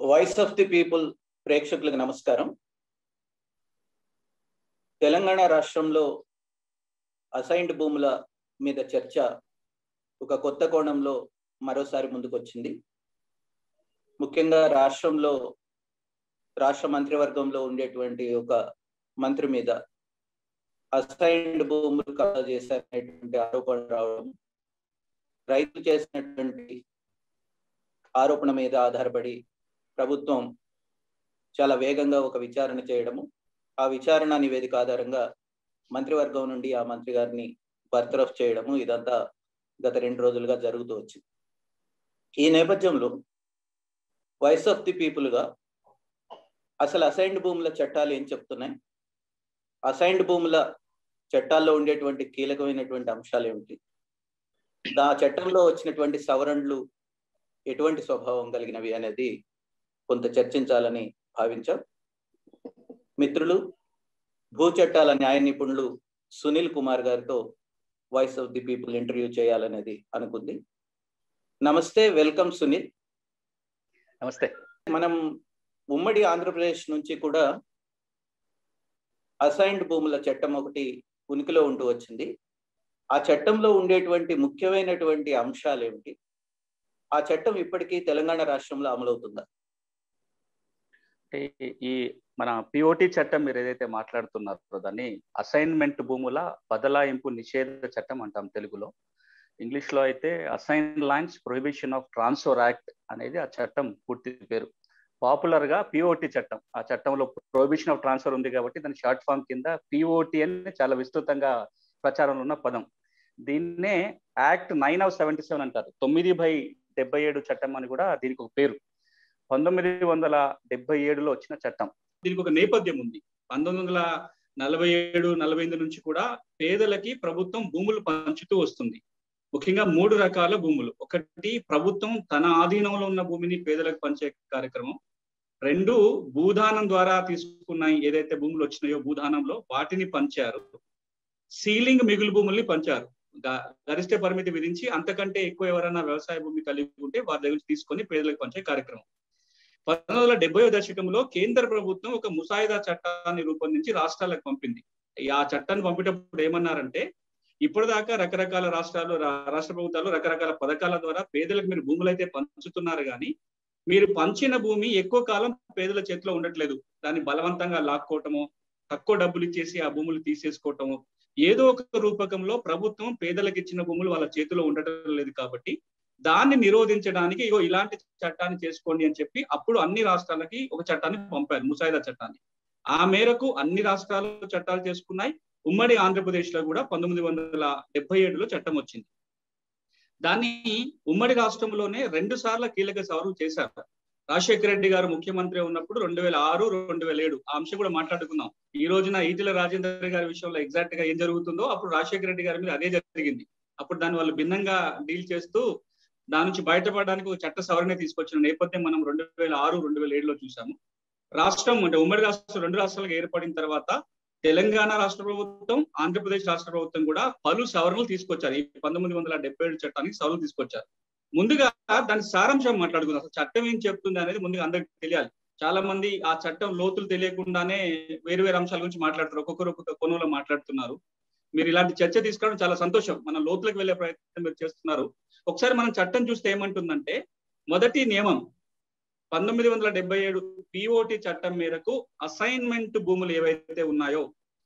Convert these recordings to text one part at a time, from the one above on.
voice of the people ప్రేక్షకులకు నమస్కారం తెలంగాణ రాష్ట్రంలో అసైన్డ్ భూముల మీద చర్చ ఒక కొత్త కోణంలో మరోసారి ముందుకొచ్చింది ముఖ్యంగా రాష్ట్రంలో రాష్ట్ర మంత్రివర్గంలో ఉండేటువంటి ఒక మంత్రి మీద అసైన్డ్ భూములు కబ్జా చేశారనేటువంటి ఆరోపణ రావడం రైతులు చేసినటువంటి ఆరోపణ మీద ఆధారపడి ప్రభుత్వం చాలా వేగంగా ఒక విచారణ చేయడము ఆ విచారణ నివేదిక ఆధారంగా మంత్రివర్గం నుండి ఆ మంత్రి గారిని బర్తరఫ్ చేయడము ఇదంతా గత రెండు రోజులుగా జరుగుతూ వచ్చింది ఈ నేపథ్యంలో వాయిస్ ఆఫ్ ది పీపుల్గా అసలు అసైన్డ్ భూముల చట్టాలు ఏం చెప్తున్నాయి అసైన్డ్ భూముల చట్టాల్లో ఉండేటువంటి కీలకమైనటువంటి అంశాలు ఏమిటి ఆ చట్టంలో వచ్చినటువంటి సవరణలు ఎటువంటి స్వభావం కలిగినవి అనేది కొంత చర్చించాలని భావించాం మిత్రులు భూ చట్టాల న్యాయ నిపుణులు సునీల్ కుమార్ గారితో voice of the people interview చేయాలనేది అనుకుంది నమస్తే వెల్కమ్ సునీల్ నమస్తే మనం ఉమ్మడి ఆంధ్రప్రదేశ్ నుంచి కూడా అసైన్డ్ భూముల చట్టం ఒకటి ఉనికిలో ఉంటూ వచ్చింది ఆ చట్టంలో ఉండేటువంటి ముఖ్యమైనటువంటి అంశాలు ఏమిటి ఆ చట్టం ఇప్పటికీ తెలంగాణ రాష్ట్రంలో అమలవుతుందా అంటే ఈ మన పిఓటి చట్టం మీరు ఏదైతే మాట్లాడుతున్నారో దాన్ని అసైన్మెంట్ భూముల బదలాయింపు నిషేధ చట్టం అంటాం తెలుగులో ఇంగ్లీష్ లో అయితే assign lands prohibition of transfer act అనేది ఆ చట్టం పూర్తి పేరు పాపులర్ గా పిఓటి చట్టం ఆ చట్టంలో ప్రొహిబిషన్ ఆఫ్ ట్రాన్స్ఫర్ ఉంది కాబట్టి దాని షార్ట్ ఫామ్ కింద పిఓటి అని చాలా విస్తృతంగా ప్రచారంలో ఉన్న పదం దీన్నే act nine of seventy seven అంటారు తొమ్మిది బై డెబ్బై ఏడు చట్టం అని కూడా దీనికి ఒక పేరు పంతొమ్మిది వందల డెబ్బై ఏడులో వచ్చిన చట్టం దీనికి ఒక నేపథ్యం ఉంది పంతొమ్మిది వందల నలభై ఏడు నలభై ఎనిమిది నుంచి కూడా పేదలకి ప్రభుత్వం భూములు పంచుతూ వస్తుంది ముఖ్యంగా మూడు రకాల భూములు ఒకటి ప్రభుత్వం తన ఆధీనంలో ఉన్న భూమిని పేదలకు పంచే కార్యక్రమం రెండు భూదానం ద్వారా తీసుకున్న ఏదైతే భూములు వచ్చినాయో భూదానంలో వాటిని పంచారు సీలింగ్ మిగులు భూముల్ని పంచారు గరిష్ట పరిమితి విధించి అంతకంటే ఎక్కువ ఎవరైనా వ్యవసాయ భూమి కలిగి ఉంటే వారి దగ్గర తీసుకొని పేదలకు పంచే కార్యక్రమం పంతొమ్మిది వందల డెబ్బై దశకంలో కేంద్ర ప్రభుత్వం ఒక ముసాయిదా చట్టాన్ని రూపొందించి రాష్ట్రాలకు పంపింది ఆ చట్టాన్ని పంపేటప్పుడు ఏమన్నారంటే ఇప్పటిదాకా రకరకాల రాష్ట్రాలు రాష్ట్ర ప్రభుత్వాలు రకరకాల పథకాల ద్వారా పేదలకు మీరు భూములు అయితే పంచుతున్నారు కానీ మీరు పంచిన భూమి ఎక్కువ కాలం పేదల చేతిలో ఉండట్లేదు దాన్ని బలవంతంగా లాక్కోవటము తక్కువ డబ్బులు ఇచ్చేసి ఆ భూములు తీసేసుకోవటము ఏదో ఒక రూపకంలో ప్రభుత్వం పేదలకు ఇచ్చిన భూములు వాళ్ళ చేతిలో ఉండటం లేదు కాబట్టి దాన్ని నిరోధించడానికి ఇగో ఇలాంటి చట్టాన్ని చేసుకోండి అని చెప్పి అప్పుడు అన్ని రాష్ట్రాలకి ఒక చట్టాన్ని పంపారు ముసాయిదా చట్టాన్ని ఆ మేరకు అన్ని రాష్ట్రాలు చట్టాలు చేసుకున్నాయి ఉమ్మడి ఆంధ్రప్రదేశ్ లో కూడా పంతొమ్మిది వందల డెబ్బై ఏడులో చట్టం వచ్చింది దాన్ని ఉమ్మడి రాష్ట్రంలోనే రెండు సార్లు కీలక సవరణ చేశారు రాజశేఖర రెడ్డి గారు ముఖ్యమంత్రి ఉన్నప్పుడు రెండు వేల ఆరు రెండు వేల ఏడు ఆ అంశం కూడా మాట్లాడుకుందాం ఈ రోజున ఈటెల రాజేందర్ గారి విషయంలో ఎగ్జాక్ట్ గా ఏం జరుగుతుందో అప్పుడు రాజశేఖర రెడ్డి గారి మీద అదే జరిగింది అప్పుడు దాన్ని వాళ్ళు భిన్నంగా డీల్ చేస్తూ దాని నుంచి బయటపడడానికి ఒక చట్ట సవరణ తీసుకొచ్చిన నేపథ్యం మనం రెండు వేల ఆరు రెండు వేల ఏడులో చూసాము రాష్ట్రం అంటే ఉమ్మడి రాష్ట్రం రెండు రాష్ట్రాలకు ఏర్పడిన తర్వాత తెలంగాణ రాష్ట్ర ప్రభుత్వం ఆంధ్రప్రదేశ్ రాష్ట్ర ప్రభుత్వం కూడా పలు సవరణలు తీసుకొచ్చారు ఈ పంతొమ్మిది వందల డెబ్బై ఏడు చట్టానికి సవరణలు తీసుకొచ్చారు ముందుగా దాని సారాంశం మాట్లాడుకుందాం అసలు చట్టం ఏం చెప్తుంది అనేది ముందుగా అందరికి తెలియాలి చాలా మంది ఆ చట్టం లోతులు తెలియకుండానే వేరు వేరు అంశాల గురించి మాట్లాడుతారు ఒక్కొక్కరు ఒక్కొక్క కోణంలో మాట్లాడుతున్నారు మీరు ఇలాంటి చర్చ తీసుకోవడం చాలా సంతోషం మన లోతులకు వెళ్లే ప్రయత్నం మీరు చేస్తున్నారు ఒకసారి మనం చట్టం చూస్తే ఏమంటుందంటే మొదటి నియమం పంతొమ్మిది వందల డెబ్బై ఏడు పిఓటి చట్టం మేరకు అసైన్మెంట్ భూములు ఏవైతే ఉన్నాయో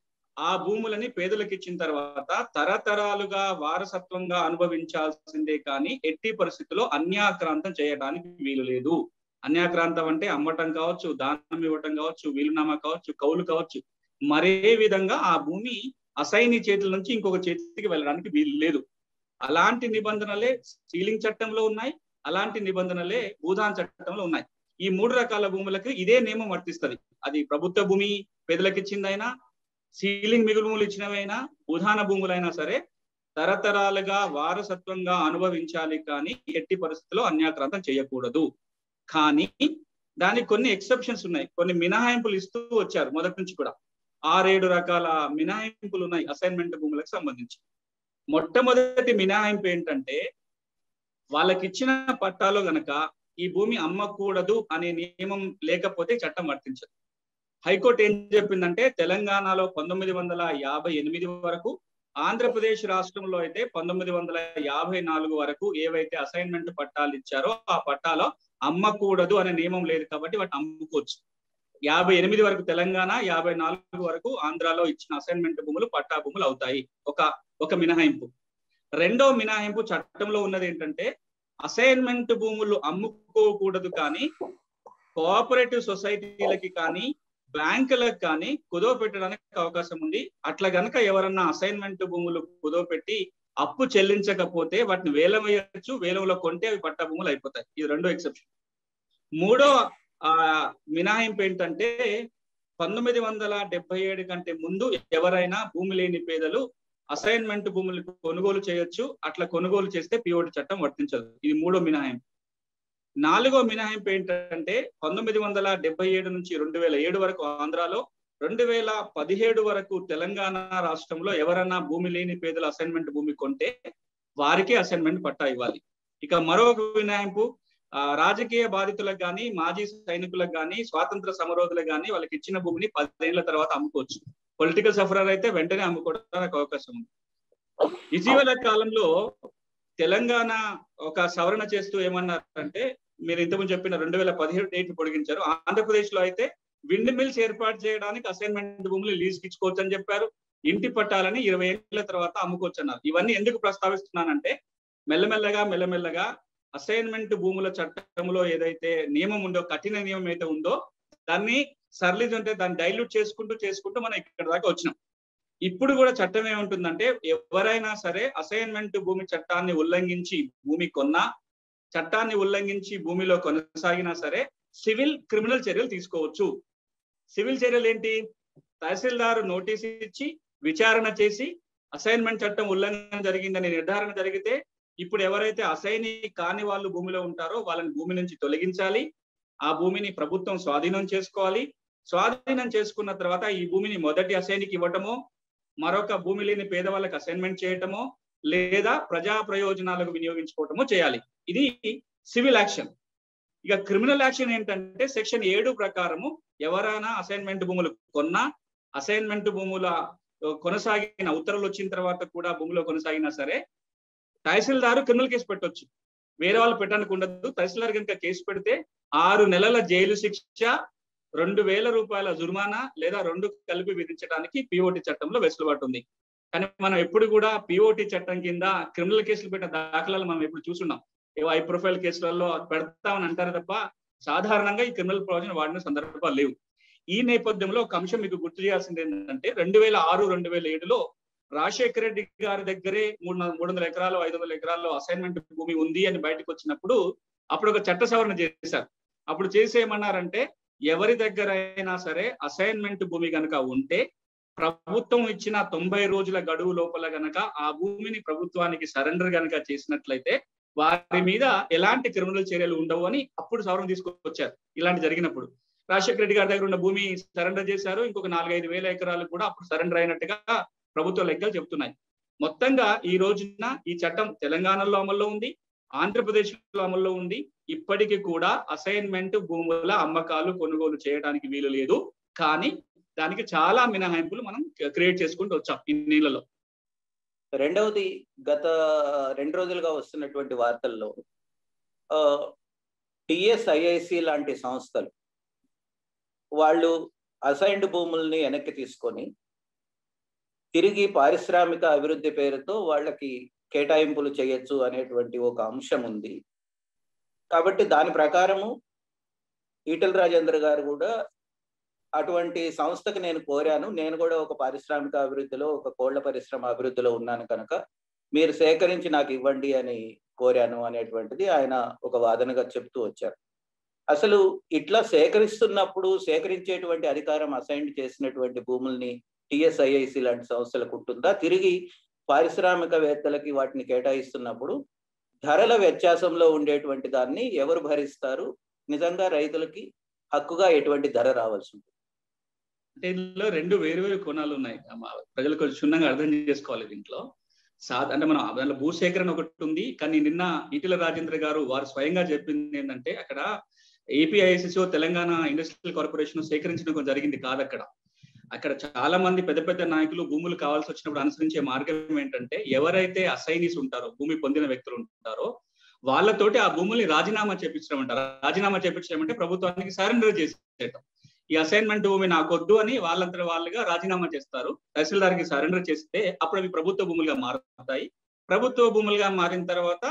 ఆ భూములని పేదలకు ఇచ్చిన తర్వాత తరతరాలుగా వారసత్వంగా అనుభవించాల్సిందే కానీ ఎట్టి పరిస్థితుల్లో అన్యాక్రాంతం చేయడానికి వీలు లేదు అన్యాక్రాంతం అంటే అమ్మటం కావచ్చు దానం ఇవ్వటం కావచ్చు వీలునామా కావచ్చు కౌలు కావచ్చు మరే విధంగా ఆ భూమి అసైని చేతుల నుంచి ఇంకొక చేతికి వెళ్ళడానికి వీలు లేదు అలాంటి నిబంధనలే సీలింగ్ చట్టంలో ఉన్నాయి అలాంటి నిబంధనలే భూదాన్ చట్టంలో ఉన్నాయి ఈ మూడు రకాల భూములకు ఇదే నియమం వర్తిస్తుంది అది ప్రభుత్వ భూమి పేదలకు ఇచ్చిందైనా సీలింగ్ మిగులు భూములు ఇచ్చినవైనా భూదాన భూములైనా సరే తరతరాలుగా వారసత్వంగా అనుభవించాలి కానీ ఎట్టి పరిస్థితుల్లో అన్యాక్రాంతం చేయకూడదు కానీ దానికి కొన్ని ఎక్సెప్షన్స్ ఉన్నాయి కొన్ని మినహాయింపులు ఇస్తూ వచ్చారు మొదటి నుంచి కూడా ఆరేడు రకాల మినహాయింపులు ఉన్నాయి అసైన్మెంట్ భూములకు సంబంధించి మొట్టమొదటి మినహాయింపు ఏంటంటే వాళ్ళకి ఇచ్చిన పట్టాలో గనక ఈ భూమి అమ్మకూడదు అనే నియమం లేకపోతే చట్టం వర్తించదు హైకోర్టు ఏం చెప్పిందంటే తెలంగాణలో పంతొమ్మిది వందల యాభై ఎనిమిది వరకు ఆంధ్రప్రదేశ్ రాష్ట్రంలో అయితే పంతొమ్మిది వందల యాభై నాలుగు వరకు ఏవైతే అసైన్మెంట్ పట్టాలు ఇచ్చారో ఆ పట్టాలో అమ్మకూడదు అనే నియమం లేదు కాబట్టి వాటిని అమ్ముకోవచ్చు యాభై ఎనిమిది వరకు తెలంగాణ యాభై నాలుగు వరకు ఆంధ్రాలో ఇచ్చిన అసైన్మెంట్ భూములు పట్టా భూములు అవుతాయి ఒక ఒక మినహాయింపు రెండో మినహాయింపు చట్టంలో ఉన్నది ఏంటంటే అసైన్మెంట్ భూములు అమ్ముకోకూడదు కానీ కోఆపరేటివ్ సొసైటీలకి కానీ బ్యాంకులకు కానీ కుదవ పెట్టడానికి అవకాశం ఉంది అట్లా గనక ఎవరన్నా అసైన్మెంట్ భూములు కుదవ పెట్టి అప్పు చెల్లించకపోతే వాటిని వేలం వేయచ్చు వేలంలో కొంటే అవి పట్టా భూములు అయిపోతాయి ఇది రెండో ఎక్సెప్షన్ మూడో ఆ మినహాయింపు ఏంటంటే పంతొమ్మిది వందల డెబ్బై ఏడు కంటే ముందు ఎవరైనా భూమి లేని పేదలు అసైన్మెంట్ భూములు కొనుగోలు చేయొచ్చు అట్లా కొనుగోలు చేస్తే పిఓటి చట్టం వర్తించదు ఇది మూడో మినహాయింపు నాలుగో మినహాయింపు ఏంటంటే పంతొమ్మిది వందల డెబ్బై ఏడు నుంచి రెండు వేల ఏడు వరకు ఆంధ్రాలో రెండు వేల పదిహేడు వరకు తెలంగాణ రాష్ట్రంలో ఎవరన్నా భూమి లేని పేదల అసైన్మెంట్ భూమి కొంటే వారికే అసైన్మెంట్ పట్టా ఇవ్వాలి ఇక మరొక మినహాయింపు రాజకీయ బాధితులకు కానీ మాజీ సైనికులకు కానీ స్వాతంత్ర సమరోధులకు కానీ వాళ్ళకి ఇచ్చిన భూమిని పదేళ్ల తర్వాత అమ్ముకోవచ్చు పొలిటికల్ సఫరర్ అయితే వెంటనే అమ్ముకోవడానికి అవకాశం ఉంది ఇటీవల కాలంలో తెలంగాణ ఒక సవరణ చేస్తూ ఏమన్నారంటే మీరు ఇంతకుముందు చెప్పిన రెండు వేల పదిహేడు డేట్ పొడిగించారు ఆంధ్రప్రదేశ్ లో అయితే విండ్ మిల్స్ ఏర్పాటు చేయడానికి అసైన్మెంట్ భూములు లీజ్కి ఇచ్చుకోవచ్చు అని చెప్పారు ఇంటి పట్టాలని ఇరవై ఏళ్ళ తర్వాత అమ్ముకోవచ్చు అన్నారు ఇవన్నీ ఎందుకు ప్రస్తావిస్తున్నానంటే మెల్లమెల్లగా మెల్లమెల్లగా అసైన్మెంట్ భూముల చట్టంలో ఏదైతే నియమం ఉందో కఠిన నియమం అయితే ఉందో దాన్ని సర్లీజ్ అంటే దాన్ని డైల్యూట్ చేసుకుంటూ చేసుకుంటూ మనం ఇక్కడ దాకా వచ్చినాం ఇప్పుడు కూడా చట్టం ఏముంటుందంటే ఎవరైనా సరే అసైన్మెంట్ భూమి చట్టాన్ని ఉల్లంఘించి భూమి కొన్నా చట్టాన్ని ఉల్లంఘించి భూమిలో కొనసాగినా సరే సివిల్ క్రిమినల్ చర్యలు తీసుకోవచ్చు సివిల్ చర్యలు ఏంటి తహసీల్దారు నోటీస్ ఇచ్చి విచారణ చేసి అసైన్మెంట్ చట్టం ఉల్లంఘన జరిగిందని నిర్ధారణ జరిగితే ఇప్పుడు ఎవరైతే అసైని కాని వాళ్ళు భూమిలో ఉంటారో వాళ్ళని భూమి నుంచి తొలగించాలి ఆ భూమిని ప్రభుత్వం స్వాధీనం చేసుకోవాలి స్వాధీనం చేసుకున్న తర్వాత ఈ భూమిని మొదటి అసైనికి ఇవ్వటమో మరొక భూమి లేని పేదవాళ్ళకి అసైన్మెంట్ చేయటమో లేదా ప్రజా ప్రయోజనాలకు వినియోగించుకోవటమో చేయాలి ఇది సివిల్ యాక్షన్ ఇక క్రిమినల్ యాక్షన్ ఏంటంటే సెక్షన్ ఏడు ప్రకారము ఎవరైనా అసైన్మెంట్ భూములు కొన్నా అసైన్మెంట్ భూముల కొనసాగిన ఉత్తర్వులు వచ్చిన తర్వాత కూడా భూమిలో కొనసాగినా సరే తహసీల్దారు క్రిమినల్ కేసు పెట్టొచ్చు వేరే వాళ్ళు పెట్టడానికి ఉండదు తహసీల్దార్ కనుక కేసు పెడితే ఆరు నెలల జైలు శిక్ష రెండు వేల రూపాయల జుర్మానా లేదా రెండు కలిపి విధించడానికి పిఓటి చట్టంలో వెసులుబాటు ఉంది కానీ మనం ఎప్పుడు కూడా పిఓటి చట్టం కింద క్రిమినల్ కేసులు పెట్టిన దాఖలాలు మనం ఎప్పుడు చూస్తున్నాం ఏవో హై ప్రొఫైల్ కేసులలో పెడతామని అంటారు తప్ప సాధారణంగా ఈ క్రిమినల్ ప్రొవిజన్ వాడిన సందర్భాలు లేవు ఈ నేపథ్యంలో ఒక అంశం మీకు గుర్తు చేయాల్సింది ఏంటంటే రెండు వేల ఆరు రెండు వేల ఏడులో రాజశేఖర రెడ్డి గారి దగ్గరే మూడు మూడు వందల ఎకరాలు ఐదు వందల ఎకరాల్లో అసైన్మెంట్ భూమి ఉంది అని బయటకు వచ్చినప్పుడు అప్పుడు ఒక చట్ట సవరణ చేశారు అప్పుడు చేసేయమన్నారంటే ఎవరి దగ్గర అయినా సరే అసైన్మెంట్ భూమి కనుక ఉంటే ప్రభుత్వం ఇచ్చిన తొంభై రోజుల గడువు లోపల గనక ఆ భూమిని ప్రభుత్వానికి సరెండర్ గనక చేసినట్లయితే వారి మీద ఎలాంటి క్రిమినల్ చర్యలు ఉండవు అని అప్పుడు సవరణ తీసుకొచ్చారు ఇలాంటి జరిగినప్పుడు రాజశేఖర రెడ్డి గారి దగ్గర ఉన్న భూమి సరెండర్ చేశారు ఇంకొక నాలుగైదు వేల ఎకరాలు కూడా అప్పుడు సరెండర్ అయినట్టుగా ప్రభుత్వ లెక్కలు చెప్తున్నాయి మొత్తంగా ఈ రోజున ఈ చట్టం తెలంగాణలో అమల్లో ఉంది ఆంధ్రప్రదేశ్ లో అమల్లో ఉంది ఇప్పటికీ కూడా అసైన్మెంట్ భూముల అమ్మకాలు కొనుగోలు చేయడానికి వీలు లేదు కానీ దానికి చాలా మినహాయింపులు మనం క్రియేట్ చేసుకుంటూ వచ్చాం ఇన్నేళ్లలో రెండవది గత రెండు రోజులుగా వస్తున్నటువంటి వార్తల్లో టిఎస్ఐఐసి లాంటి సంస్థలు వాళ్ళు అసైన్డ్ భూముల్ని వెనక్కి తీసుకొని తిరిగి పారిశ్రామిక అభివృద్ధి పేరుతో వాళ్ళకి కేటాయింపులు చేయొచ్చు అనేటువంటి ఒక అంశం ఉంది కాబట్టి దాని ప్రకారము ఈటల రాజేంద్ర గారు కూడా అటువంటి సంస్థకు నేను కోరాను నేను కూడా ఒక పారిశ్రామిక అభివృద్ధిలో ఒక కోళ్ల పరిశ్రమ అభివృద్ధిలో ఉన్నాను కనుక మీరు సేకరించి నాకు ఇవ్వండి అని కోరాను అనేటువంటిది ఆయన ఒక వాదనగా చెప్తూ వచ్చారు అసలు ఇట్లా సేకరిస్తున్నప్పుడు సేకరించేటువంటి అధికారం అసైన్ చేసినటువంటి భూముల్ని టిఎస్ఐఐసి లాంటి సంస్థలకు ఉంటుందా తిరిగి పారిశ్రామికవేత్తలకి వాటిని కేటాయిస్తున్నప్పుడు ధరల వ్యత్యాసంలో ఉండేటువంటి దాన్ని ఎవరు భరిస్తారు నిజంగా రైతులకి హక్కుగా ఎటువంటి ధర రావాల్సి ఉంటుంది అంటే ఇందులో రెండు వేరు వేరు కోణాలు ఉన్నాయి ప్రజలు కొంచెం క్షుణ్ణంగా అర్థం చేసుకోవాలి దీంట్లో సాధ అంటే మనం దాంట్లో భూసేకరణ ఒకటి ఉంది కానీ నిన్న ఈటెల రాజేంద్ర గారు వారు స్వయంగా చెప్పింది ఏంటంటే అక్కడ ఏపీఐసిసిఓ తెలంగాణ ఇండస్ట్రియల్ కార్పొరేషన్ సేకరించడం జరిగింది కాదు అక్కడ అక్కడ చాలా మంది పెద్ద పెద్ద నాయకులు భూములు కావాల్సి వచ్చినప్పుడు అనుసరించే మార్గం ఏంటంటే ఎవరైతే అసైనీస్ ఉంటారో భూమి పొందిన వ్యక్తులు ఉంటారో వాళ్ళతోటి ఆ భూముల్ని రాజీనామా చేపించడం అంటారు రాజీనామా చేపించడం అంటే ప్రభుత్వానికి సరెండర్ చేసేయటం ఈ అసైన్మెంట్ భూమి నాకొద్దు అని వాళ్ళంతా వాళ్ళుగా రాజీనామా చేస్తారు తహసీల్దార్కి సరెండర్ చేస్తే అప్పుడు అవి ప్రభుత్వ భూములుగా మారుతాయి ప్రభుత్వ భూములుగా మారిన తర్వాత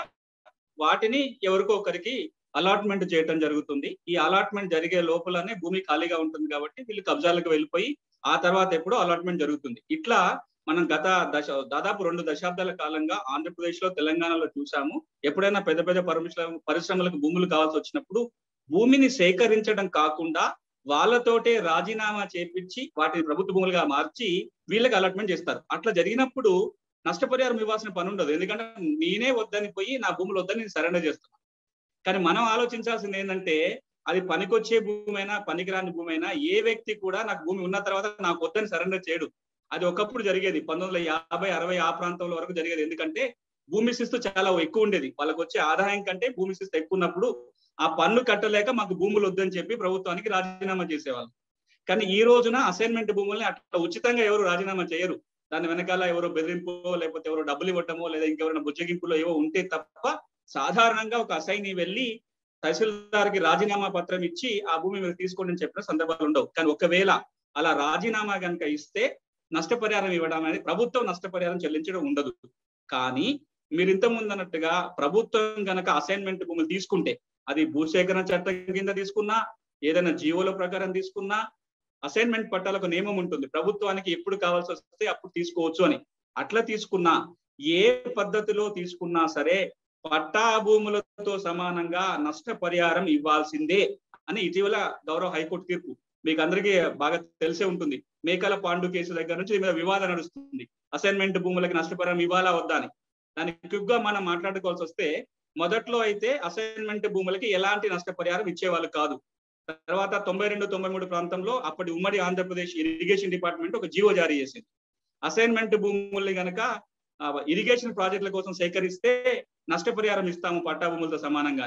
వాటిని ఎవరికో ఒకరికి అలాట్మెంట్ చేయడం జరుగుతుంది ఈ అలాట్మెంట్ జరిగే లోపలనే భూమి ఖాళీగా ఉంటుంది కాబట్టి వీళ్ళు కబ్జాలకు వెళ్ళిపోయి ఆ తర్వాత ఎప్పుడో అలాట్మెంట్ జరుగుతుంది ఇట్లా మనం గత దశ దాదాపు రెండు దశాబ్దాల కాలంగా ఆంధ్రప్రదేశ్ లో తెలంగాణలో చూసాము ఎప్పుడైనా పెద్ద పెద్ద పరిశ్రమ పరిశ్రమలకు భూములు కావాల్సి వచ్చినప్పుడు భూమిని సేకరించడం కాకుండా వాళ్ళతోటే రాజీనామా చేపించి వాటిని ప్రభుత్వ భూములుగా మార్చి వీళ్ళకి అలాట్మెంట్ చేస్తారు అట్లా జరిగినప్పుడు నష్టపరిహారం ఇవ్వాల్సిన పని ఉండదు ఎందుకంటే నేనే వద్దని పోయి నా భూములు వద్దని నేను సరెండర్ చేస్తున్నాను కానీ మనం ఆలోచించాల్సింది ఏంటంటే అది పనికొచ్చే భూమి అయినా పనికిరాని భూమి అయినా ఏ వ్యక్తి కూడా నాకు భూమి ఉన్న తర్వాత నాకు వద్దని సరెండర్ చేయడు అది ఒకప్పుడు జరిగేది పంతొమ్మిది వందల యాభై అరవై ఆ ప్రాంతంలో వరకు జరిగేది ఎందుకంటే భూమి శిస్తు చాలా ఎక్కువ ఉండేది వాళ్ళకి వచ్చే ఆదాయం కంటే భూమి శిస్తు ఎక్కువ ఉన్నప్పుడు ఆ పన్ను కట్టలేక మాకు భూములు వద్దని చెప్పి ప్రభుత్వానికి రాజీనామా చేసేవాళ్ళు కానీ ఈ రోజున అసైన్మెంట్ భూముల్ని అట్లా ఉచితంగా ఎవరు రాజీనామా చేయరు దాని వెనకాల ఎవరో బెదిరింపు లేకపోతే ఎవరో డబ్బులు ఇవ్వటమో లేదా ఇంకెవరైనా బుజ్జగింపులో ఏవో ఉంటే తప్ప సాధారణంగా ఒక అసైని వెళ్ళి తహసీల్దార్కి రాజీనామా పత్రం ఇచ్చి ఆ భూమి మీరు తీసుకోండి అని చెప్పిన సందర్భాలు ఉండవు కానీ ఒకవేళ అలా రాజీనామా కనుక ఇస్తే నష్టపరిహారం ఇవ్వడం అనేది ప్రభుత్వం నష్టపరిహారం చెల్లించడం ఉండదు కానీ మీరు ఇంత ముందు అన్నట్టుగా ప్రభుత్వం గనక అసైన్మెంట్ భూములు తీసుకుంటే అది భూసేకరణ చట్టం కింద తీసుకున్నా ఏదైనా జీవోల ప్రకారం తీసుకున్నా అసైన్మెంట్ పట్టాలకు నియమం ఉంటుంది ప్రభుత్వానికి ఎప్పుడు కావాల్సి వస్తే అప్పుడు తీసుకోవచ్చు అని అట్లా తీసుకున్నా ఏ పద్ధతిలో తీసుకున్నా సరే పట్టా భూములతో సమానంగా నష్టపరిహారం ఇవ్వాల్సిందే అని ఇటీవల గౌరవ హైకోర్టు తీర్పు మీకు అందరికీ బాగా తెలిసే ఉంటుంది మేకల పాండు కేసు దగ్గర నుంచి దీని మీద వివాదం నడుస్తుంది అసైన్మెంట్ భూములకి నష్టపరిహారం ఇవ్వాలా వద్దా అని దానికి క్విక్ గా మనం మాట్లాడుకోవాల్సి వస్తే మొదట్లో అయితే అసైన్మెంట్ భూములకి ఎలాంటి నష్టపరిహారం ఇచ్చేవాళ్ళు కాదు తర్వాత తొంభై రెండు తొంభై మూడు ప్రాంతంలో అప్పటి ఉమ్మడి ఆంధ్రప్రదేశ్ ఇరిగేషన్ డిపార్ట్మెంట్ ఒక జీవో జారీ చేసింది అసైన్మెంట్ భూముల్ని గనక ఇరిగేషన్ ప్రాజెక్టుల కోసం సేకరిస్తే నష్టపరిహారం ఇస్తాము పట్టా భూములతో సమానంగా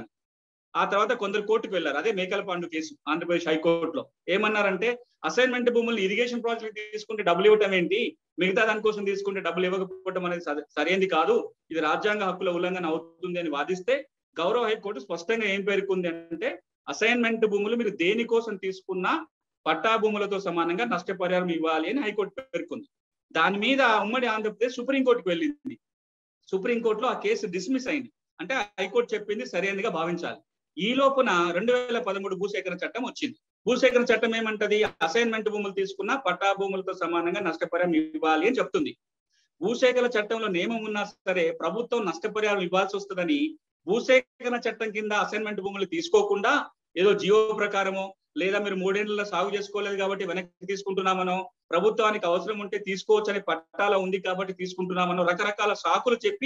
ఆ తర్వాత కొందరు కోర్టుకు వెళ్ళారు అదే మేకలపాండు కేసు ఆంధ్రప్రదేశ్ హైకోర్టులో ఏమన్నారంటే అసైన్మెంట్ భూములు ఇరిగేషన్ ప్రాజెక్ట్ తీసుకుంటే డబ్బులు ఇవ్వటం ఏంటి మిగతా దానికోసం తీసుకుంటే డబ్బులు ఇవ్వకపోవడం అనేది సరైనది కాదు ఇది రాజ్యాంగ హక్కుల ఉల్లంఘన అవుతుంది అని వాదిస్తే గౌరవ హైకోర్టు స్పష్టంగా ఏం పేర్కొంది అంటే అసైన్మెంట్ భూములు మీరు దేనికోసం తీసుకున్నా పట్టా భూములతో సమానంగా నష్టపరిహారం ఇవ్వాలి అని హైకోర్టు పేర్కొంది దాని మీద ఉమ్మడి ఆంధ్రప్రదేశ్ సుప్రీంకోర్టుకు వెళ్ళింది సుప్రీంకోర్టులో ఆ కేసు డిస్మిస్ అయింది అంటే హైకోర్టు చెప్పింది సరైనదిగా భావించాలి ఈ లోపున రెండు వేల పదమూడు భూసేకరణ చట్టం వచ్చింది భూసేకరణ చట్టం ఏమంటది అసైన్మెంట్ భూములు తీసుకున్న పట్టా భూములతో సమానంగా నష్టపరిహారం ఇవ్వాలి అని చెప్తుంది భూసేకరణ చట్టంలో నియమం ఉన్నా సరే ప్రభుత్వం నష్టపరిహారం ఇవ్వాల్సి వస్తుందని భూసేకరణ చట్టం కింద అసైన్మెంట్ భూములు తీసుకోకుండా ఏదో జియో ప్రకారమో లేదా మీరు మూడేళ్లలో సాగు చేసుకోలేదు కాబట్టి వెనక్కి తీసుకుంటున్నామనో ప్రభుత్వానికి అవసరం ఉంటే తీసుకోవచ్చు అనే పట్టాల ఉంది కాబట్టి తీసుకుంటున్నామనో రకరకాల సాకులు చెప్పి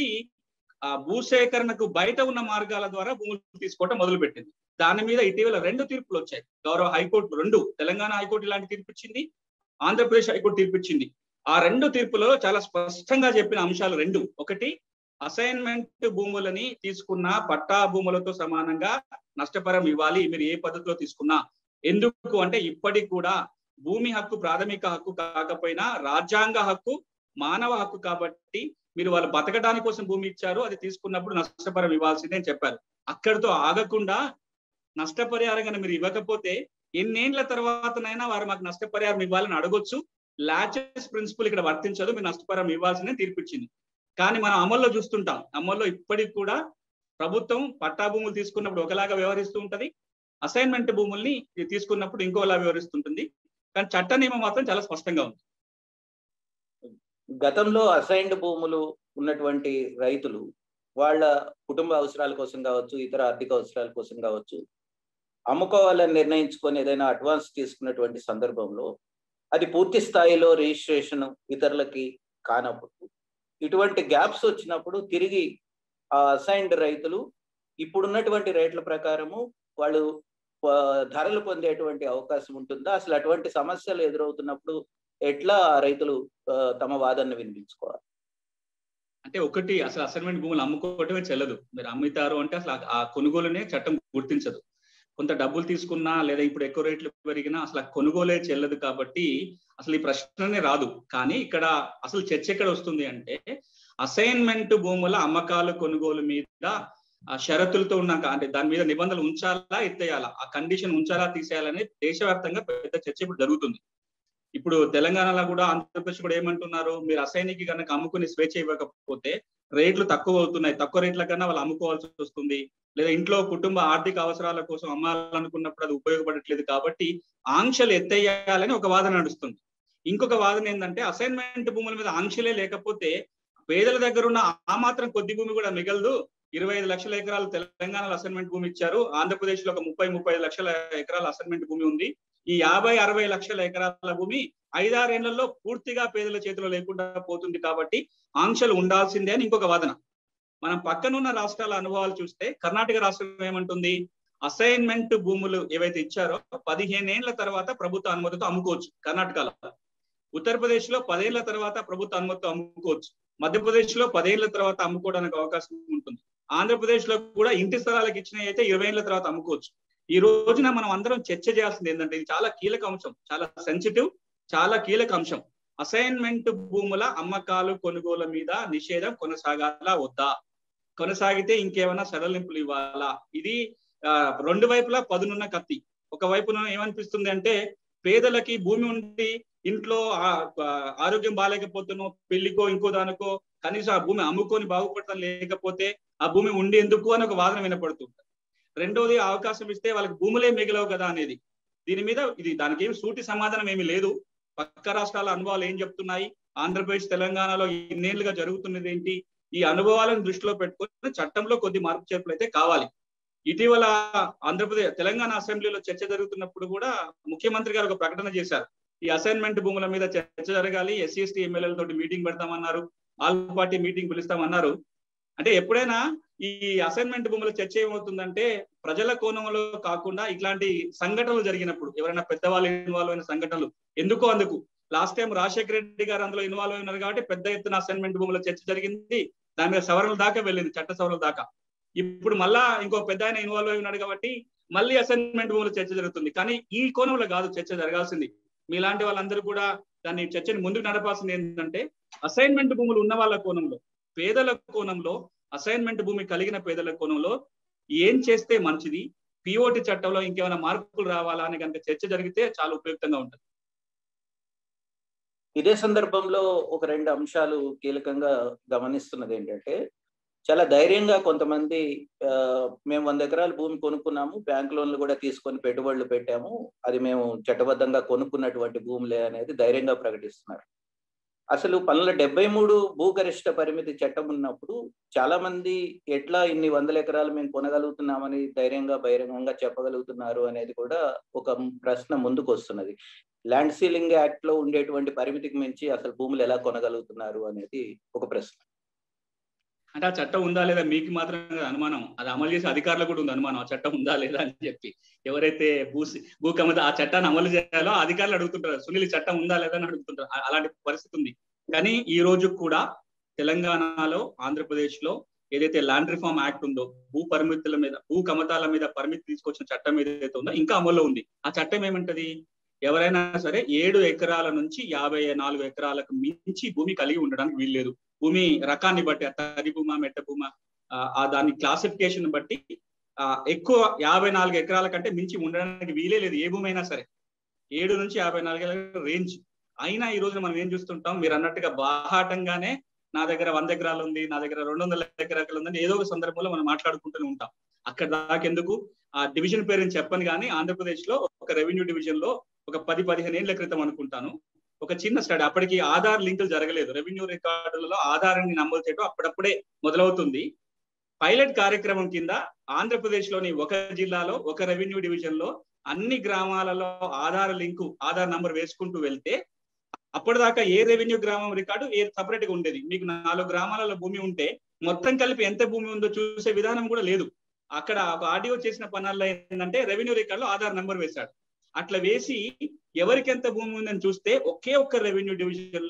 ఆ భూసేకరణకు బయట ఉన్న మార్గాల ద్వారా భూములు తీసుకోవటం మొదలు పెట్టింది దాని మీద ఇటీవల రెండు తీర్పులు వచ్చాయి గౌరవ హైకోర్టు రెండు తెలంగాణ హైకోర్టు ఇలాంటి తీర్పు ఇచ్చింది ఆంధ్రప్రదేశ్ హైకోర్టు తీర్పు ఇచ్చింది ఆ రెండు తీర్పులలో చాలా స్పష్టంగా చెప్పిన అంశాలు రెండు ఒకటి అసైన్మెంట్ భూములని తీసుకున్న పట్టా భూములతో సమానంగా నష్టపరం ఇవ్వాలి మీరు ఏ పద్ధతిలో తీసుకున్నా ఎందుకు అంటే ఇప్పటికి కూడా భూమి హక్కు ప్రాథమిక హక్కు కాకపోయినా రాజ్యాంగ హక్కు మానవ హక్కు కాబట్టి మీరు వాళ్ళు బతకడానికి కోసం భూమి ఇచ్చారు అది తీసుకున్నప్పుడు నష్టపరం ఇవ్వాల్సిందే అని చెప్పారు అక్కడితో ఆగకుండా నష్టపరిహారం కనుక మీరు ఇవ్వకపోతే ఎన్నేళ్ల తర్వాతనైనా వారు మాకు నష్టపరిహారం ఇవ్వాలని అడగొచ్చు లాచెస్ ప్రిన్సిపల్ ఇక్కడ వర్తించదు మీరు నష్టపరిహారం ఇవ్వాల్సిందే తీర్పిచ్చింది కానీ మనం అమల్లో చూస్తుంటాం అమల్లో ఇప్పటికి కూడా ప్రభుత్వం పట్టా భూములు తీసుకున్నప్పుడు ఒకలాగా వ్యవహరిస్తూ ఉంటది అసైన్మెంట్ భూముల్ని తీసుకున్నప్పుడు ఇంకోలా వ్యవహరిస్తుంటుంది కానీ చట్ట నియమం మాత్రం చాలా స్పష్టంగా ఉంది గతంలో అసైన్డ్ భూములు ఉన్నటువంటి రైతులు వాళ్ళ కుటుంబ అవసరాల కోసం కావచ్చు ఇతర ఆర్థిక అవసరాల కోసం కావచ్చు అమ్ముకోవాలని నిర్ణయించుకొని ఏదైనా అడ్వాన్స్ తీసుకున్నటువంటి సందర్భంలో అది పూర్తి స్థాయిలో రిజిస్ట్రేషన్ ఇతరులకి కానప్పుడు ఇటువంటి గ్యాప్స్ వచ్చినప్పుడు తిరిగి ఆ అసైన్డ్ రైతులు ఇప్పుడున్నటువంటి రేట్ల ప్రకారము వాళ్ళు ధరలు పొందేటువంటి అవకాశం ఉంటుందా అసలు అటువంటి సమస్యలు ఎదురవుతున్నప్పుడు ఎట్లా రైతులు తమ వాదనను వినిపించుకోవాలి అంటే ఒకటి అసలు అసైన్మెంట్ భూములు అమ్ముకోవటమే చెల్లదు మీరు అమ్ముతారు అంటే అసలు ఆ కొనుగోలునే చట్టం గుర్తించదు కొంత డబ్బులు తీసుకున్నా లేదా ఇప్పుడు ఎక్కువ రేట్లు పెరిగినా అసలు కొనుగోలే చెల్లదు కాబట్టి అసలు ఈ ప్రశ్ననే రాదు కానీ ఇక్కడ అసలు చర్చ ఎక్కడ వస్తుంది అంటే అసైన్మెంట్ భూముల అమ్మకాలు కొనుగోలు మీద ఆ షరతులతో ఉన్న అంటే దాని మీద నిబంధనలు ఉంచాలా ఎత్తేయాలా ఆ కండిషన్ ఉంచాలా తీసేయాలని దేశవ్యాప్తంగా పెద్ద చర్చ ఇప్పుడు జరుగుతుంది ఇప్పుడు తెలంగాణలో కూడా ఆంధ్రప్రదేశ్ కూడా ఏమంటున్నారు మీరు అసైనికి కనుక అమ్ముకుని స్వేచ్ఛ ఇవ్వకపోతే రేట్లు తక్కువ అవుతున్నాయి తక్కువ రేట్ల కన్నా వాళ్ళు అమ్ముకోవాల్సి వస్తుంది లేదా ఇంట్లో కుటుంబ ఆర్థిక అవసరాల కోసం అమ్మాలనుకున్నప్పుడు అది ఉపయోగపడట్లేదు కాబట్టి ఆంక్షలు ఎత్తేయాలని ఒక వాదన నడుస్తుంది ఇంకొక వాదన ఏంటంటే అసైన్మెంట్ భూముల మీద ఆంక్షలే లేకపోతే పేదల దగ్గర ఉన్న ఆ మాత్రం కొద్ది భూమి కూడా మిగలదు ఇరవై ఐదు లక్షల ఎకరాలు తెలంగాణలో అసైన్మెంట్ భూమి ఇచ్చారు ఆంధ్రప్రదేశ్ లో ఒక ముప్పై ముప్పై లక్షల ఎకరాల అసైన్మెంట్ భూమి ఉంది ఈ యాభై అరవై లక్షల ఎకరాల భూమి ఐదారేళ్లలో పూర్తిగా పేదల చేతిలో లేకుండా పోతుంది కాబట్టి ఆంక్షలు ఉండాల్సిందే అని ఇంకొక వాదన మనం పక్కనున్న రాష్ట్రాల అనుభవాలు చూస్తే కర్ణాటక రాష్ట్రం ఏమంటుంది అసైన్మెంట్ భూములు ఏవైతే ఇచ్చారో పదిహేనేళ్ల తర్వాత ప్రభుత్వ అనుమతితో అమ్ముకోవచ్చు కర్ణాటకలో ఉత్తరప్రదేశ్ లో పదేళ్ల తర్వాత ప్రభుత్వ అనుమతితో అమ్ముకోవచ్చు మధ్యప్రదేశ్ లో పదేళ్ల తర్వాత అమ్ముకోవడానికి అవకాశం ఉంటుంది ఆంధ్రప్రదేశ్ లో కూడా ఇంటి స్థలాలకు ఇచ్చినవి అయితే ఇరవై ఏళ్ల తర్వాత అమ్ముకోవచ్చు ఈ రోజున మనం అందరం చర్చ చేయాల్సింది ఏంటంటే ఇది చాలా కీలక అంశం చాలా సెన్సిటివ్ చాలా కీలక అంశం అసైన్మెంట్ భూముల అమ్మకాలు కొనుగోల మీద నిషేధం కొనసాగాలా వద్దా కొనసాగితే ఇంకేమైనా సడలింపులు ఇవ్వాలా ఇది రెండు వైపులా పదునున్న కత్తి ఒక వైపున ఏమనిపిస్తుంది అంటే పేదలకి భూమి ఉండి ఇంట్లో ఆరోగ్యం బాగాలేకపోతున్నో పెళ్లికో ఇంకో దానికో కనీసం ఆ భూమి అమ్ముకొని బాగుపడతాం లేకపోతే ఆ భూమి ఉండి ఎందుకు అని ఒక వాదన వినపడుతుంది రెండోది అవకాశం ఇస్తే వాళ్ళకి భూములే మిగలవు కదా అనేది దీని మీద ఇది దానికి ఏమి సూటి సమాధానం ఏమి లేదు పక్క రాష్ట్రాల అనుభవాలు ఏం చెప్తున్నాయి ఆంధ్రప్రదేశ్ తెలంగాణలో ఇన్నేళ్లుగా జరుగుతున్నది ఏంటి ఈ అనుభవాలను దృష్టిలో పెట్టుకుని చట్టంలో కొద్ది మార్పు చేర్పులు అయితే కావాలి ఇటీవల ఆంధ్రప్రదేశ్ తెలంగాణ అసెంబ్లీలో చర్చ జరుగుతున్నప్పుడు కూడా ముఖ్యమంత్రి గారు ఒక ప్రకటన చేశారు ఈ అసైన్మెంట్ భూముల మీద చర్చ జరగాలి ఎస్సీ ఎస్టీ ఎమ్మెల్యేలతో మీటింగ్ పెడతామన్నారు ఆల్ పార్టీ మీటింగ్ పిలుస్తామన్నారు అంటే ఎప్పుడైనా ఈ అసైన్మెంట్ భూముల చర్చ ఏమవుతుందంటే ప్రజల కోణంలో కాకుండా ఇట్లాంటి సంఘటనలు జరిగినప్పుడు ఎవరైనా పెద్దవాళ్ళు ఇన్వాల్వ్ అయిన సంఘటనలు ఎందుకో అందుకు లాస్ట్ టైం రాజశేఖర రెడ్డి గారు అందులో ఇన్వాల్వ్ అయినారు కాబట్టి పెద్ద ఎత్తున అసైన్మెంట్ భూముల చర్చ జరిగింది దాని మీద సవరణల దాకా వెళ్ళింది చట్ట సవరణల దాకా ఇప్పుడు మళ్ళా ఇంకో పెద్ద ఆయన ఇన్వాల్వ్ అయి ఉన్నాడు కాబట్టి మళ్ళీ అసైన్మెంట్ భూముల చర్చ జరుగుతుంది కానీ ఈ కోణంలో కాదు చర్చ జరగాల్సింది మీలాంటి వాళ్ళందరూ కూడా దాన్ని చర్చని ముందుకు నడపాల్సింది ఏంటంటే అసైన్మెంట్ భూములు ఉన్న వాళ్ళ కోణంలో పేదల కోణంలో అసైన్మెంట్ భూమి కలిగిన పేదల కోణంలో ఏం చేస్తే మంచిది పిఓటి చట్టంలో ఇంకేమైనా మార్పులు రావాలా అని కనుక చర్చ జరిగితే చాలా ఉపయుక్తంగా ఉంటుంది ఇదే సందర్భంలో ఒక రెండు అంశాలు కీలకంగా గమనిస్తున్నది ఏంటంటే చాలా ధైర్యంగా కొంతమంది మేము వంద ఎకరాల భూమి కొనుక్కున్నాము బ్యాంక్ లోన్లు కూడా తీసుకొని పెట్టుబడులు పెట్టాము అది మేము చట్టబద్ధంగా కొనుక్కున్నటువంటి భూములే అనేది ధైర్యంగా ప్రకటిస్తున్నారు అసలు పనుల డెబ్బై మూడు భూగరిష్ట పరిమితి చట్టం ఉన్నప్పుడు చాలా మంది ఎట్లా ఇన్ని వందల ఎకరాలు మేము కొనగలుగుతున్నామని ధైర్యంగా బహిరంగంగా చెప్పగలుగుతున్నారు అనేది కూడా ఒక ప్రశ్న ముందుకు వస్తున్నది ల్యాండ్ సీలింగ్ యాక్ట్ లో ఉండేటువంటి పరిమితికి మించి అసలు భూములు ఎలా కొనగలుగుతున్నారు అనేది ఒక ప్రశ్న అంటే ఆ చట్టం ఉందా లేదా మీకు మాత్రం అనుమానం అది అమలు చేసే అధికారులకు కూడా ఉంది అనుమానం ఆ చట్టం ఉందా లేదా అని చెప్పి ఎవరైతే భూ భూ కమిత ఆ చట్టాన్ని అమలు చేయాలో అధికారులు అడుగుతుంటారు సునీల్ చట్టం ఉందా లేదా అని అడుగుతుంటారు అలాంటి పరిస్థితి ఉంది కానీ ఈ రోజు కూడా తెలంగాణలో ఆంధ్రప్రదేశ్ లో ఏదైతే ల్యాండ్ రిఫార్మ్ యాక్ట్ ఉందో భూ పరిమితుల మీద భూ కమతాల మీద పరిమితి తీసుకొచ్చిన చట్టం ఏదైతే ఉందో ఇంకా అమల్లో ఉంది ఆ చట్టం ఏమంటది ఎవరైనా సరే ఏడు ఎకరాల నుంచి యాభై నాలుగు ఎకరాలకు మించి భూమి కలిగి ఉండడానికి వీల్లేదు భూమి రకాన్ని బట్టి తడి భూమా మెట్ట భూమా ఆ దాని క్లాసిఫికేషన్ బట్టి ఆ ఎక్కువ యాభై నాలుగు ఎకరాల కంటే మించి ఉండడానికి వీలే లేదు ఏ భూమి అయినా సరే ఏడు నుంచి యాభై నాలుగు రేంజ్ అయినా ఈ రోజు మనం ఏం చూస్తుంటాం మీరు అన్నట్టుగా బాహాటంగానే నా దగ్గర వంద ఎకరాలు ఉంది నా దగ్గర రెండు వందల ఎకరాలు ఉందని ఏదో ఒక సందర్భంలో మనం మాట్లాడుకుంటూనే ఉంటాం అక్కడ దాకెందుకు ఆ డివిజన్ పేరుని చెప్పను కానీ ఆంధ్రప్రదేశ్ లో ఒక రెవెన్యూ డివిజన్ లో ఒక పది పదిహేను ఏళ్ల క్రితం అనుకుంటాను ఒక చిన్న స్టడీ అప్పటికి ఆధార్ లింకులు జరగలేదు రెవెన్యూ రికార్డులలో ఆధారాన్ని నమోదు చేయడం అప్పుడప్పుడే మొదలవుతుంది పైలట్ కార్యక్రమం కింద ఆంధ్రప్రదేశ్ లోని ఒక జిల్లాలో ఒక రెవెన్యూ డివిజన్ లో అన్ని గ్రామాలలో ఆధార్ లింకు ఆధార్ నంబర్ వేసుకుంటూ వెళ్తే అప్పటిదాకా ఏ రెవెన్యూ గ్రామం రికార్డు ఏ సపరేట్ గా ఉండేది మీకు నాలుగు గ్రామాలలో భూమి ఉంటే మొత్తం కలిపి ఎంత భూమి ఉందో చూసే విధానం కూడా లేదు అక్కడ ఒక ఆడియో చేసిన పనుల్లో ఏంటంటే రెవెన్యూ రికార్డులో ఆధార్ నంబర్ వేశాడు అట్లా వేసి ఎవరికి ఎంత భూమి ఉందని చూస్తే ఒకే ఒక్క రెవెన్యూ డివిజన్ లో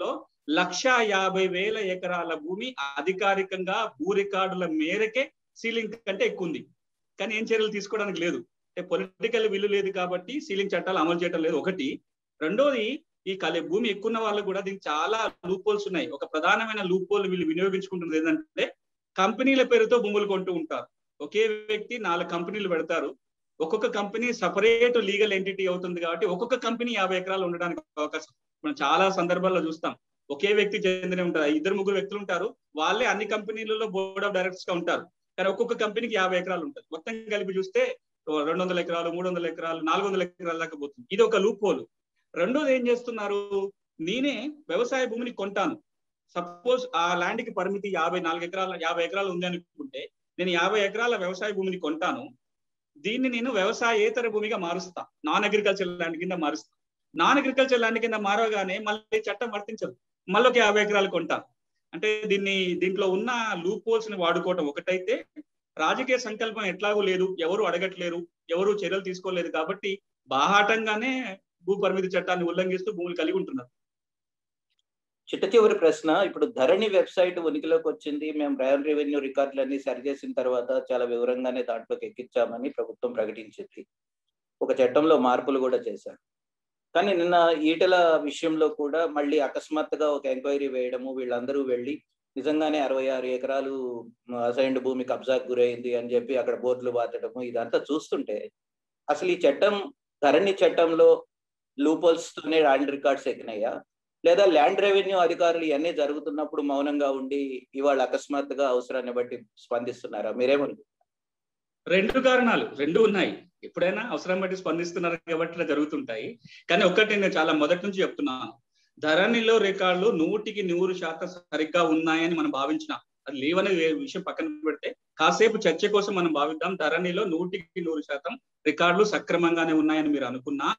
లక్ష యాభై వేల ఎకరాల భూమి అధికారికంగా భూ రికార్డుల మేరకే సీలింగ్ కంటే ఎక్కువ ఉంది కానీ ఏం చర్యలు తీసుకోవడానికి లేదు అంటే పొలిటికల్ విల్లు లేదు కాబట్టి సీలింగ్ చట్టాలు అమలు చేయడం లేదు ఒకటి రెండోది ఈ కలి భూమి ఎక్కువ వాళ్ళకు కూడా దీనికి చాలా లూపోల్స్ ఉన్నాయి ఒక ప్రధానమైన లూపోల్ వీళ్ళు వినియోగించుకుంటున్నది ఏంటంటే కంపెనీల పేరుతో భూములు కొంటూ ఉంటారు ఒకే వ్యక్తి నాలుగు కంపెనీలు పెడతారు ఒక్కొక్క కంపెనీ సపరేట్ లీగల్ ఎంటిటీ అవుతుంది కాబట్టి ఒక్కొక్క కంపెనీ యాభై ఎకరాలు ఉండడానికి అవకాశం మనం చాలా సందర్భాల్లో చూస్తాం ఒకే వ్యక్తి చెందిన ఉంటారు ఇద్దరు ముగ్గురు వ్యక్తులు ఉంటారు వాళ్ళే అన్ని కంపెనీలలో బోర్డ్ ఆఫ్ డైరెక్టర్స్ గా ఉంటారు కానీ ఒక్కొక్క కంపెనీకి యాభై ఎకరాలు ఉంటుంది మొత్తం కలిపి చూస్తే రెండు వందల ఎకరాలు మూడు వందల ఎకరాలు నాలుగు వందల ఎకరాల దాకా పోతుంది ఇది ఒక లూప్ హోల్ రెండోది ఏం చేస్తున్నారు నేనే వ్యవసాయ భూమిని కొంటాను సపోజ్ ఆ ల్యాండ్ కి పరిమితి యాభై నాలుగు ఎకరాల యాభై ఎకరాలు ఉంది అనుకుంటే నేను యాభై ఎకరాల వ్యవసాయ భూమిని కొంటాను దీన్ని నేను వ్యవసాయేతర భూమిగా మారుస్తా నాన్ అగ్రికల్చర్ ల్యాండ్ కింద మారుస్తా నాన్ అగ్రికల్చర్ ల్యాండ్ కింద మారగానే మళ్ళీ చట్టం వర్తించదు మళ్ళీ ఒక యాభై ఎకరాలు కొంటాను అంటే దీన్ని దీంట్లో ఉన్న లూప్ హోల్స్ ని వాడుకోవటం ఒకటైతే రాజకీయ సంకల్పం ఎట్లాగూ లేదు ఎవరు అడగట్లేరు ఎవరు చర్యలు తీసుకోలేదు కాబట్టి బాహాటంగానే భూ పరిమితి చట్టాన్ని ఉల్లంఘిస్తూ భూములు కలిగి ఉంటున్నారు చిట్ట చివరి ప్రశ్న ఇప్పుడు ధరణి వెబ్సైట్ ఉనికిలోకి వచ్చింది మేము రయల్ రెవెన్యూ రికార్డులన్నీ సరిచేసిన తర్వాత చాలా వివరంగానే దాంట్లోకి ఎక్కించామని ప్రభుత్వం ప్రకటించింది ఒక చట్టంలో మార్పులు కూడా చేశారు కానీ నిన్న ఈటల విషయంలో కూడా మళ్ళీ అకస్మాత్తుగా ఒక ఎంక్వైరీ వేయడము వీళ్ళందరూ వెళ్ళి నిజంగానే అరవై ఆరు ఎకరాలు అసైన్డ్ భూమి కబ్జాకు గురైంది అని చెప్పి అక్కడ బోర్డులు బాతడము ఇదంతా చూస్తుంటే అసలు ఈ చట్టం ధరణి చట్టంలో లూపోల్స్ తోనే ల్యాండ్ రికార్డ్స్ ఎక్కినాయా లేదా ల్యాండ్ రెవెన్యూ అధికారులు ఇవన్నీ జరుగుతున్నప్పుడు మౌనంగా ఉండి ఇవాళ అకస్మాత్తుగా అవసరాన్ని బట్టి స్పందిస్తున్నారా మీరేమనుకుంటున్నారు రెండు కారణాలు రెండు ఉన్నాయి ఎప్పుడైనా అవసరం బట్టి స్పందిస్తున్నారు కాబట్టి ఇలా జరుగుతుంటాయి కానీ ఒక్కటి నేను చాలా మొదటి నుంచి చెప్తున్నాను ధరణిలో రికార్డులు నూటికి నూరు శాతం సరిగ్గా ఉన్నాయని మనం భావించిన అది లేవనే విషయం పక్కన పెడితే కాసేపు చర్చ కోసం మనం భావిద్దాం ధరణిలో నూటికి నూరు శాతం రికార్డులు సక్రమంగానే ఉన్నాయని మీరు అనుకున్నా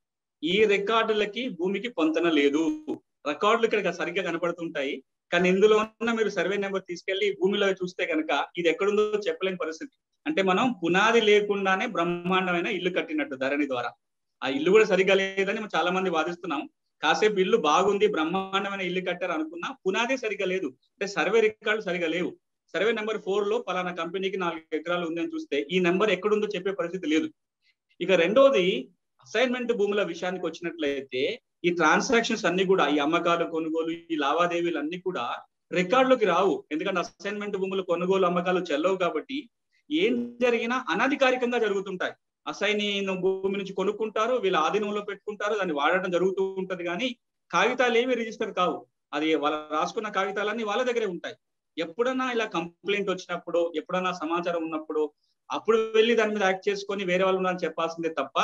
ఈ రికార్డులకి భూమికి పొంతన లేదు రికార్డులు ఇక్కడ సరిగ్గా కనపడుతుంటాయి కానీ ఇందులో ఉన్న మీరు సర్వే నెంబర్ తీసుకెళ్లి భూమిలో చూస్తే కనుక ఇది ఎక్కడుందో చెప్పలేని పరిస్థితి అంటే మనం పునాది లేకుండానే బ్రహ్మాండమైన ఇల్లు కట్టినట్టు ధరణి ద్వారా ఆ ఇల్లు కూడా సరిగ్గా లేదని మనం చాలా మంది వాదిస్తున్నాం కాసేపు ఇల్లు బాగుంది బ్రహ్మాండమైన ఇల్లు కట్టారు అనుకున్నా పునాది సరిగ్గా లేదు అంటే సర్వే రికార్డులు సరిగా లేవు సర్వే నెంబర్ ఫోర్ లో పలానా కంపెనీకి నాలుగు ఎకరాలు ఉందని చూస్తే ఈ నెంబర్ ఎక్కడుందో చెప్పే పరిస్థితి లేదు ఇక రెండోది అసైన్మెంట్ భూముల విషయానికి వచ్చినట్లయితే ఈ ట్రాన్సాక్షన్స్ అన్ని కూడా ఈ అమ్మకాలు కొనుగోలు ఈ లావాదేవీలు అన్ని కూడా రికార్డులోకి రావు ఎందుకంటే అసైన్మెంట్ భూములు కొనుగోలు అమ్మకాలు చెల్లవు కాబట్టి ఏం జరిగినా అనధికారికంగా జరుగుతుంటాయి అసైని భూమి నుంచి కొనుక్కుంటారు వీళ్ళ ఆధీనంలో పెట్టుకుంటారు దాన్ని వాడటం జరుగుతూ ఉంటది కానీ కాగితాలు ఏమి రిజిస్టర్ కావు అది వాళ్ళ రాసుకున్న కాగితాలన్నీ వాళ్ళ దగ్గరే ఉంటాయి ఎప్పుడన్నా ఇలా కంప్లైంట్ వచ్చినప్పుడు ఎప్పుడన్నా సమాచారం ఉన్నప్పుడు అప్పుడు వెళ్ళి దాని మీద యాక్ట్ చేసుకొని వేరే వాళ్ళు ఉన్నారని చెప్పాల్సిందే తప్ప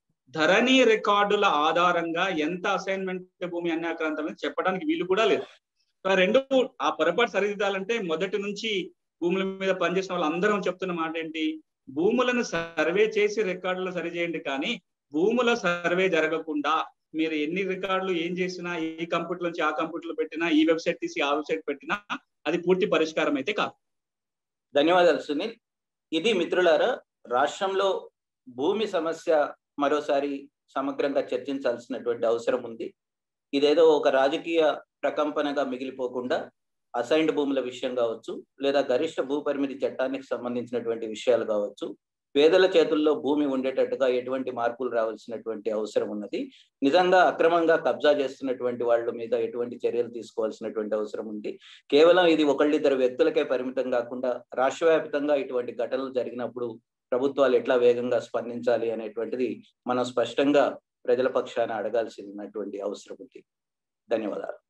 ధరణి రికార్డుల ఆధారంగా ఎంత అసైన్మెంట్ భూమి అన్యాక్రాంతం చెప్పడానికి వీలు కూడా లేదు రెండు ఆ పొరపాటు సరిదిద్దాలంటే మొదటి నుంచి భూముల మీద పనిచేసిన వాళ్ళందరం చెప్తున్న మాట ఏంటి భూములను సర్వే చేసి రికార్డులు సరిచేయండి కానీ భూముల సర్వే జరగకుండా మీరు ఎన్ని రికార్డులు ఏం చేసినా ఈ కంప్యూటర్ నుంచి ఆ కంప్యూటర్ పెట్టినా ఈ వెబ్సైట్ తీసి ఆ వెబ్సైట్ పెట్టినా అది పూర్తి పరిష్కారం అయితే కాదు ధన్యవాదాలు సునీల్ ఇది మిత్రులారా రాష్ట్రంలో భూమి సమస్య మరోసారి సమగ్రంగా చర్చించాల్సినటువంటి అవసరం ఉంది ఇదేదో ఒక రాజకీయ ప్రకంపనగా మిగిలిపోకుండా అసైన్డ్ భూముల విషయం కావచ్చు లేదా గరిష్ట భూ పరిమితి చట్టానికి సంబంధించినటువంటి విషయాలు కావచ్చు పేదల చేతుల్లో భూమి ఉండేటట్టుగా ఎటువంటి మార్పులు రావాల్సినటువంటి అవసరం ఉన్నది నిజంగా అక్రమంగా కబ్జా చేస్తున్నటువంటి వాళ్ళ మీద ఎటువంటి చర్యలు తీసుకోవాల్సినటువంటి అవసరం ఉంది కేవలం ఇది ఒకళ్ళిద్దరు వ్యక్తులకే పరిమితం కాకుండా రాష్ట్రవ్యాప్తంగా ఇటువంటి ఘటనలు జరిగినప్పుడు ప్రభుత్వాలు ఎట్లా వేగంగా స్పందించాలి అనేటువంటిది మనం స్పష్టంగా ప్రజల పక్షాన అడగాల్సినటువంటి అవసరం ఉంది ధన్యవాదాలు